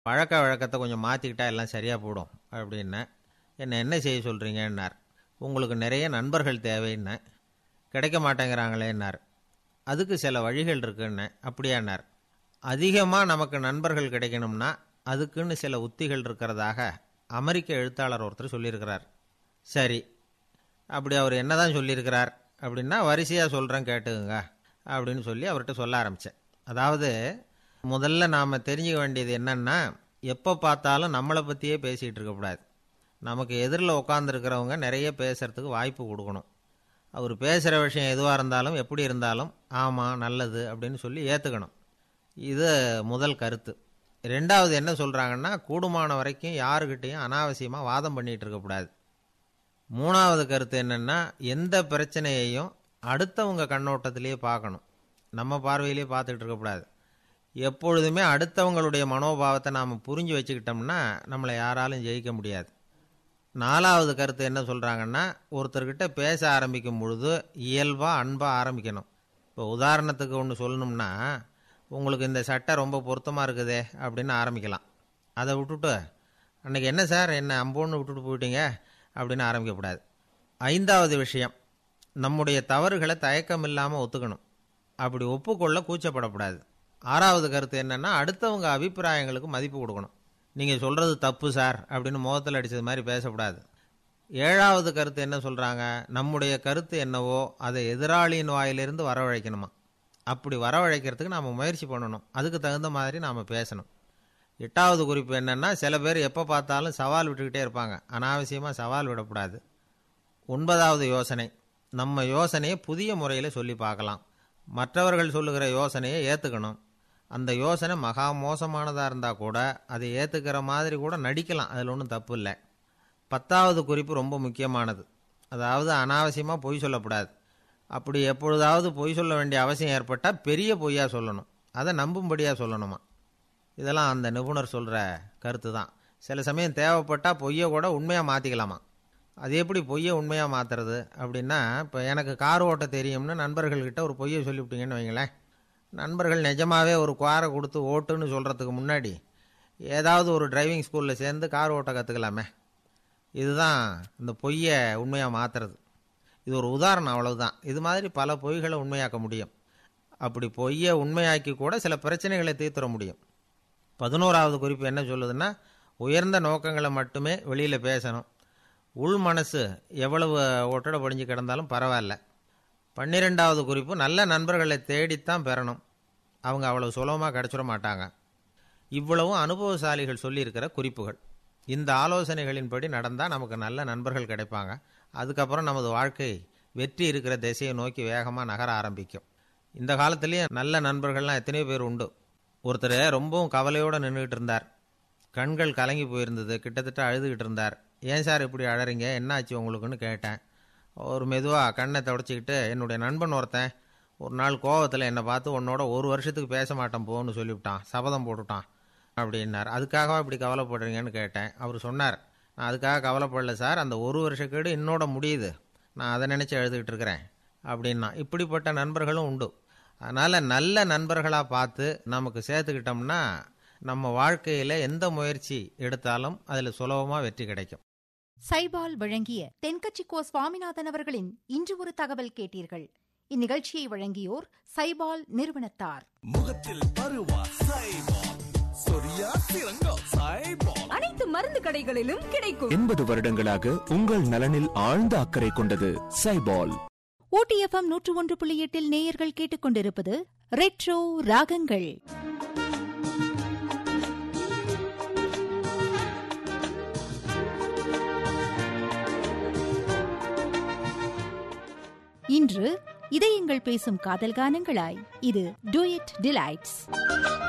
பழக்க வழக்கத்தை கொஞ்சம் மாற்றிக்கிட்டா எல்லாம் சரியாக போடும் அப்படின்னேன் என்ன என்ன செய்ய சொல்கிறீங்கன்னார் உங்களுக்கு நிறைய நண்பர்கள் தேவைன்னேன் கிடைக்க மாட்டேங்கிறாங்களேன்னார் அதுக்கு சில வழிகள் இருக்குன்னேன் அப்படியானார் அதிகமாக நமக்கு நண்பர்கள் கிடைக்கணும்னா அதுக்குன்னு சில உத்திகள் இருக்கிறதாக அமெரிக்க எழுத்தாளர் ஒருத்தர் சொல்லியிருக்கிறார் சரி அப்படி அவர் என்ன தான் சொல்லியிருக்கிறார் அப்படின்னா வரிசையாக சொல்கிறேன் கேட்டுக்குங்க அப்படின்னு சொல்லி அவர்கிட்ட சொல்ல ஆரம்பித்தேன் அதாவது முதல்ல நாம் தெரிஞ்சுக்க வேண்டியது என்னன்னா எப்போ பார்த்தாலும் நம்மளை பற்றியே பேசிகிட்டு இருக்கக்கூடாது நமக்கு எதிரில் உட்காந்துருக்கிறவங்க நிறைய பேசுகிறதுக்கு வாய்ப்பு கொடுக்கணும் அவர் பேசுகிற விஷயம் எதுவாக இருந்தாலும் எப்படி இருந்தாலும் ஆமாம் நல்லது அப்படின்னு சொல்லி ஏற்றுக்கணும் இது முதல் கருத்து ரெண்டாவது என்ன சொல்கிறாங்கன்னா கூடுமான வரைக்கும் யாருக்கிட்டேயும் அனாவசியமாக வாதம் பண்ணிகிட்டு இருக்கக்கூடாது மூணாவது கருத்து என்னென்னா எந்த பிரச்சனையையும் அடுத்தவங்க கண்ணோட்டத்திலேயே பார்க்கணும் நம்ம பார்வையிலே பார்த்துட்டு இருக்கக்கூடாது எப்பொழுதுமே அடுத்தவங்களுடைய மனோபாவத்தை நாம் புரிஞ்சு வச்சுக்கிட்டோம்னா நம்மளை யாராலும் ஜெயிக்க முடியாது நாலாவது கருத்து என்ன சொல்கிறாங்கன்னா ஒருத்தர்கிட்ட பேச ஆரம்பிக்கும் பொழுது இயல்பாக அன்பாக ஆரம்பிக்கணும் இப்போ உதாரணத்துக்கு ஒன்று சொல்லணும்னா உங்களுக்கு இந்த சட்டை ரொம்ப பொருத்தமாக இருக்குதே அப்படின்னு ஆரம்பிக்கலாம் அதை விட்டுட்டு அன்றைக்கி என்ன சார் என்ன அம்போன்னு விட்டுட்டு போயிட்டீங்க அப்படின்னு ஆரம்பிக்கக்கூடாது ஐந்தாவது விஷயம் நம்முடைய தவறுகளை தயக்கம் இல்லாமல் ஒத்துக்கணும் அப்படி ஒப்புக்கொள்ள கூச்சப்படக்கூடாது ஆறாவது கருத்து என்னென்னா அடுத்தவங்க அபிப்பிராயங்களுக்கு மதிப்பு கொடுக்கணும் நீங்கள் சொல்கிறது தப்பு சார் அப்படின்னு முகத்தில் அடித்தது மாதிரி பேசக்கூடாது ஏழாவது கருத்து என்ன சொல்கிறாங்க நம்முடைய கருத்து என்னவோ அதை எதிராளியின் வாயிலிருந்து வரவழைக்கணுமா அப்படி வரவழைக்கிறதுக்கு நாம் முயற்சி பண்ணணும் அதுக்கு தகுந்த மாதிரி நாம் பேசணும் எட்டாவது குறிப்பு என்னென்னா சில பேர் எப்போ பார்த்தாலும் சவால் விட்டுக்கிட்டே இருப்பாங்க அனாவசியமாக சவால் விடக்கூடாது ஒன்பதாவது யோசனை நம்ம யோசனையை புதிய முறையில் சொல்லி பார்க்கலாம் மற்றவர்கள் சொல்லுகிற யோசனையை ஏற்றுக்கணும் அந்த யோசனை மகா மோசமானதாக இருந்தால் கூட அதை ஏற்றுக்கிற மாதிரி கூட நடிக்கலாம் அதில் ஒன்றும் தப்பு இல்லை பத்தாவது குறிப்பு ரொம்ப முக்கியமானது அதாவது அனாவசியமாக பொய் சொல்லக்கூடாது அப்படி எப்பொழுதாவது பொய் சொல்ல வேண்டிய அவசியம் ஏற்பட்டால் பெரிய பொய்யாக சொல்லணும் அதை நம்பும்படியாக சொல்லணுமா இதெல்லாம் அந்த நிபுணர் சொல்கிற கருத்து தான் சில சமயம் தேவைப்பட்டால் பொய்யை கூட உண்மையாக மாற்றிக்கலாமா அது எப்படி பொய்யை உண்மையாக மாற்றுறது அப்படின்னா இப்போ எனக்கு கார் ஓட்ட தெரியும்னு நண்பர்கள்கிட்ட ஒரு பொய்யை சொல்லிவிட்டீங்கன்னு வைங்களேன் நண்பர்கள் நிஜமாகவே ஒரு குவாரை கொடுத்து ஓட்டுன்னு சொல்கிறதுக்கு முன்னாடி ஏதாவது ஒரு டிரைவிங் ஸ்கூலில் சேர்ந்து கார் ஓட்ட கற்றுக்கலாமே இதுதான் இந்த பொய்யை உண்மையாக மாற்றுறது இது ஒரு உதாரணம் அவ்வளவுதான் இது மாதிரி பல பொய்களை உண்மையாக்க முடியும் அப்படி பொய்யை உண்மையாக்கி கூட சில பிரச்சனைகளை தீர்த்துற முடியும் பதினோராவது குறிப்பு என்ன சொல்லுதுன்னா உயர்ந்த நோக்கங்களை மட்டுமே வெளியில் பேசணும் உள் மனசு எவ்வளவு ஒட்டடை படிஞ்சு கிடந்தாலும் பரவாயில்ல பன்னிரெண்டாவது குறிப்பு நல்ல நண்பர்களை தேடித்தான் பெறணும் அவங்க அவ்வளவு சுலபமாக கிடச்சிட மாட்டாங்க இவ்வளவும் அனுபவசாலிகள் சொல்லியிருக்கிற குறிப்புகள் இந்த ஆலோசனைகளின்படி நடந்தால் நமக்கு நல்ல நண்பர்கள் கிடைப்பாங்க அதுக்கப்புறம் நமது வாழ்க்கை வெற்றி இருக்கிற திசையை நோக்கி வேகமாக நகர ஆரம்பிக்கும் இந்த காலத்துலேயே நல்ல நண்பர்கள்லாம் எத்தனையோ பேர் உண்டு ஒருத்தர் ரொம்பவும் கவலையோடு நின்றுக்கிட்டு இருந்தார் கண்கள் கலங்கி போயிருந்தது கிட்டத்தட்ட அழுதுகிட்டு இருந்தார் ஏன் சார் இப்படி அழறீங்க என்னாச்சு உங்களுக்குன்னு கேட்டேன் ஒரு மெதுவாக கண்ணை தொடச்சிக்கிட்டு என்னுடைய நண்பன் ஒருத்தன் ஒரு நாள் கோவத்தில் என்னை பார்த்து உன்னோட ஒரு வருஷத்துக்கு பேச மாட்டேன் போன்னு சொல்லிவிட்டான் சபதம் போட்டுட்டான் அப்படின்னார் அதுக்காகவா இப்படி கவலைப்படுறீங்கன்னு கேட்டேன் அவர் சொன்னார் நான் அதுக்காக கவலைப்படல சார் அந்த ஒரு வருஷக்கேடு என்னோட முடியுது நான் அதை நினச்சி எழுதுகிட்டு இருக்கிறேன் அப்படின்னா இப்படிப்பட்ட நண்பர்களும் உண்டு அதனால் நல்ல நண்பர்களாக பார்த்து நமக்கு சேர்த்துக்கிட்டோம்னா நம்ம வாழ்க்கையில் எந்த முயற்சி எடுத்தாலும் அதில் சுலபமாக வெற்றி கிடைக்கும் சைபால் வழங்கிய தென்கட்சி கோ சுவாமிநாதன் அவர்களின் இன்று ஒரு தகவல் கேட்டீர்கள் இந்நிகழ்ச்சியை வழங்கியோர் சைபால் நிறுவனத்தார் முகத்தில் பருவா சைபால் சொரியா சிறங்கோ சைபால் அனைத்து மருந்து கடைகளிலும் கிடைக்கும் எண்பது வருடங்களாக உங்கள் நலனில் ஆழ்ந்த அக்கறை கொண்டது சைபால் ஓடிஎஃப்எம் நூற்று ஒன்று புள்ளி எட்டில் நேயர்கள் கேட்டுக்கொண்டிருப்பது ரெட்ரோ ராகங்கள் இன்று இதயங்கள் பேசும் காதல் கானங்களாய் இது டூயட் டிலைட்ஸ்